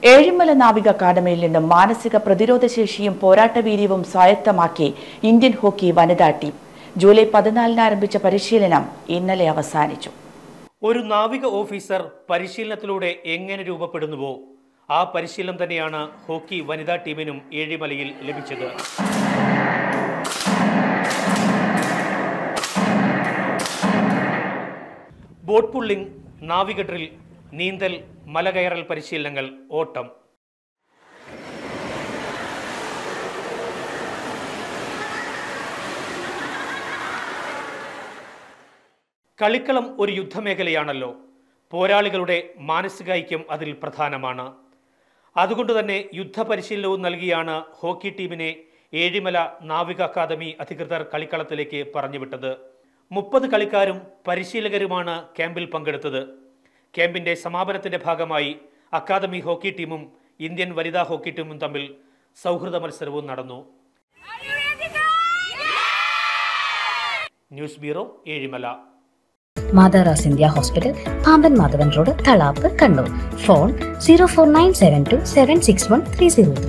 ഏഴിമല നാവിക അക്കാദമിയിൽ നിന്ന് മാനസിക പ്രതിരോധ ശേഷിയും പോരാട്ടവീര്യവും സ്വായത്തമാക്കി ഇന്ത്യൻ ഹോക്കി വനിതാ ടീം ജൂലൈ പതിനാലിന് ആരംഭിച്ച പരിശീലനം ഇന്നലെ അവസാനിച്ചു ഒരു നാവിക ഓഫീസർ പരിശീലനത്തിലൂടെ എങ്ങനെ രൂപപ്പെടുന്നുവോ ആ പരിശീലനം തന്നെയാണ് ഹോക്കി വനിതാ ടീമിനും ഏഴിമലയിൽ ലഭിച്ചത് ബോട്ട് പുള്ളിംഗ് നാവിക ഡ്രിൽ നീന്തൽ മലകയറൽ പരിശീലനങ്ങൾ ഓട്ടം കളിക്കളം ഒരു യുദ്ധമേഖലയാണല്ലോ പോരാളികളുടെ മാനസികായിക്യം അതിൽ പ്രധാനമാണ് അതുകൊണ്ട് തന്നെ യുദ്ധപരിശീലനവും നൽകിയാണ് ഹോക്കി ടീമിനെ ഏഴിമല നാവിക അക്കാദമി അധികൃതർ കളിക്കളത്തിലേക്ക് പറഞ്ഞുവിട്ടത് മുപ്പത് കളിക്കാരും പരിശീലകരുമാണ് ക്യാമ്പിൽ പങ്കെടുത്തത് ക്യാമ്പിന്റെ സമാപനത്തിന്റെ ഭാഗമായി അക്കാദമി ഹോക്കി ടീമും ഇന്ത്യൻ വനിതാ ഹോക്കി ടീമും തമ്മിൽ സൗഹൃദ മത്സരവും നടന്നു ന്യൂസ് ബ്യൂറോ ഏഴിമല മാതാറാസ് India hospital Pamban Madhavan road Thalap Kannur phone zero four nine seven two seven six one three zero three